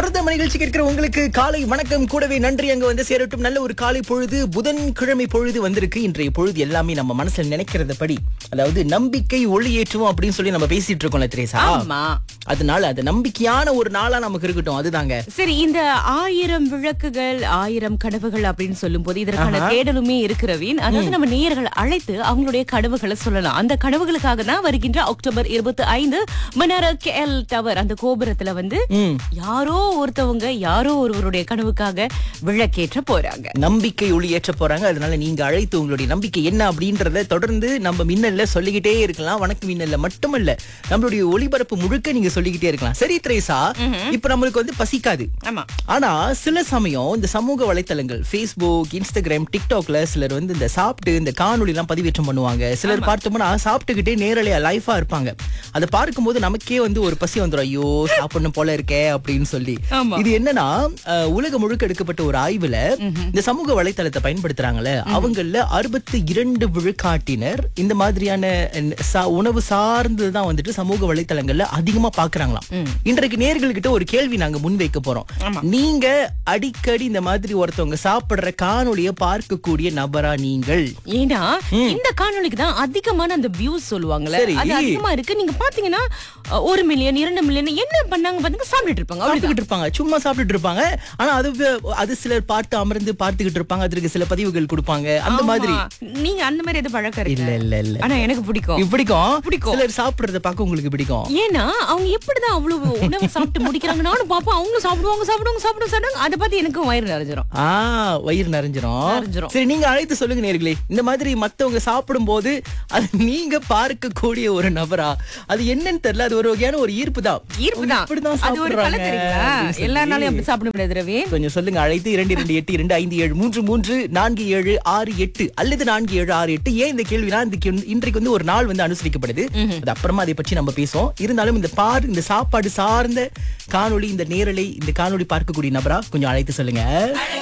தொடர்ந்து நம்ம நிகழ்ச்சி கேட்கிற உங்களுக்கு காலை வணக்கம் கூடவே நன்றி அங்க வந்து சேரட்டும் நல்ல ஒரு காலை பொழுது புதன்கிழமை பொழுது வந்திருக்கு இன்றைய பொழுது எல்லாமே நம்ம மனசுல நினைக்கிறத படி அதாவது நம்பிக்கை ஒளியேற்றுவோம் அப்படின்னு சொல்லி நம்ம பேசிட்டு இருக்கோம்ல திரேசா ஆமா அதனால அது நம்பிக்கையான ஒரு நாளா நமக்கு இருக்கட்டும் அதுதாங்க சரி இந்த ஆயிரம் விளக்குகள் ஆயிரம் கனவுகள் அப்படின்னு சொல்லும் போது இதற்கான தேடலுமே இருக்கிறவின் அதாவது நம்ம நேயர்கள் அழைத்து அவங்களுடைய கனவுகளை சொல்லலாம் அந்த கனவுகளுக்காக தான் வருகின்ற அக்டோபர் இருபத்தி ஐந்து மணர கேஎல் டவர் அந்த கோபுரத்துல வந்து ம். யாரோ ஒருத்தவங்க யாரோ ஒருவருடைய கனவுக்காக விளக்கேற்ற போறாங்க நம்பிக்கை ஒளி ஏற்ற போறாங்க அதனால நீங்க அழைத்து உங்களுடைய நம்பிக்கை என்ன அப்படின்றத தொடர்ந்து நம்ம மின்னல்ல சொல்லிக்கிட்டே இருக்கலாம் வணக்கம் மின்னல்ல மட்டுமல்ல நம்மளுடைய ஒளிபரப்பு முழுக்க நீங்க சொல்லிக்கிட்டே இருக்கலாம் சரி திரேசா இப்ப நம்மளுக்கு வந்து பசிக்காது ஆமா ஆனா சில சமயம் இந்த சமூக வலைத்தளங்கள் Facebook இன்ஸ்டாகிராம் டிக்டாக்ல சிலர் வந்து இந்த சாப்பிட்டு இந்த காணொளி எல்லாம் பதிவேற்றம் பண்ணுவாங்க சிலர் பார்த்தோம்னா சாப்பிட்டுக்கிட்டே நேரலையா லைஃபா இருப்பாங்க அதை பார்க்கும்போது நமக்கே வந்து ஒரு பசி வந்துடும் ஐயோ சாப்பிடணும் போல இருக்கே அப்படின்னு சொல்லி ஆமா. இது என்னன்னா அஹ், உலகம் முழுக்க எடுக்கப்பட்ட ஒரு ஆய்வுல இந்த சமூக வலைத்தளத்தை பயன்படுத்துறாங்கல்ல அவங்கள அறுபத்தி இரண்டு விழுக்காட்டினர் இந்த மாதிரியான அஹ், சா- உணவு சார்ந்துதான் வந்துட்டு சமூக வலைத்தளங்கள்ல அதிகமா பாக்குறாங்களாம் இன்றைக்கு நேர்கள்கிட்ட ஒரு கேள்வி நாங்க முன்வைக்க போறோம் நீங்க அடிக்கடி இந்த மாதிரி ஒருத்தவங்க சாப்பிடுற காணொளிய பார்க்கக்கூடிய நபரா நீங்கள் ஏன்னா இந்த காணொளிக்கு தான் அதிகமான அந்த வியூஸ் சொல்லுவாங்கல்ல சரி. அது அதிகமா இருக்கு நீங்க பாத்தீங்கன்னா அஹ், ஒரு மில்லியன் இரண்டு மில்லியன் என்ன பண்ணாங்க பாத்தீங்க சாப்பிட்டுட்டு இருப்பாங்க அவ்வளவுதான். சாப்பிட்டுக்கிட்டு இருப்பாங்க சும்மா சாப்பிட்டுட்டு இருப்பாங்க ஆனா அது வே- அது சிலர் பார்த்து அமர்ந்து பார்த்துக்கிட்டு இருப்பாங்க அதற்கு சில பதிவுகள் கொடுப்பாங்க அந்த ஆமா. மாதிரி நீங்க அந்த மாதிரி எது பழக்கம் இல்ல இருக்கு இல்ல இல்ல ஆனா எனக்கு பிடிக்கும் பிடிக்கும் பிடிக்கும். சிலர் சாப்பிடுறத பார்க்க உங்களுக்கு பிடிக்கும் ஏன்னா அவங்க எப்படிதான் அவ்வளவு உணவு சாப்பிட்டு முடிக்கிறாங்க நானும் பாப்போம் அவங்களும் சாப்பிடுவாங்க சாப்பிடுவாங்க சாப்பிடுவாங்க சாப்பிடுவாங்க அதை பார்த்து எனக்கும் வயிறு நிறைஞ்சிரும் ஆ வயிறு நிறைஞ்சிரும் நிறைஞ்சிரும். சரி நீங்க அழைத்து சொல்லுங்க நேர்களே இந்த மாதிரி மத்தவங்க சாப்பிடும் போது அது நீங்க பார்க்கக்கூடிய ஒரு நபரா அது என்னன்னு தெரியல அது ஒரு வகையான ஒரு ஈர்ப்பு தான் ஈர்ப்பு தான் இப்படிதான் அது ஒரு சாப்பிடுறாங்க கலை தெரியுங்களா அப்படின்னு சொல்லி. எல்லா நாளையும் அப்படி சாப்பிட முடியாது ரவி கொஞ்சம் சொல்லுங்க அழைத்து இரண்டு இரண்டு எட்டு இரண்டு ஐந்து ஏழு மூன்று மூன்று நான்கு ஏழு ஆறு எட்டு அல்லது நான்கு ஏழு ஆறு எட்டு ஏன் இந்த கேள்வினா இந்த கே- இன்றைக்கு வந்து ஒரு நாள் வந்து அனுசரிக்கப்படுது அது அப்புறமா அதை பற்றி நம்ம பேசுவோம் இருந்தாலும் இந்த பார் இந்த சாப்பாடு சார்ந்த காணொளி இந்த நேரலை இந்த காணொளி பார்க்கக்கூடிய நபரா கொஞ்சம் அழைத்து சொல்லுங்க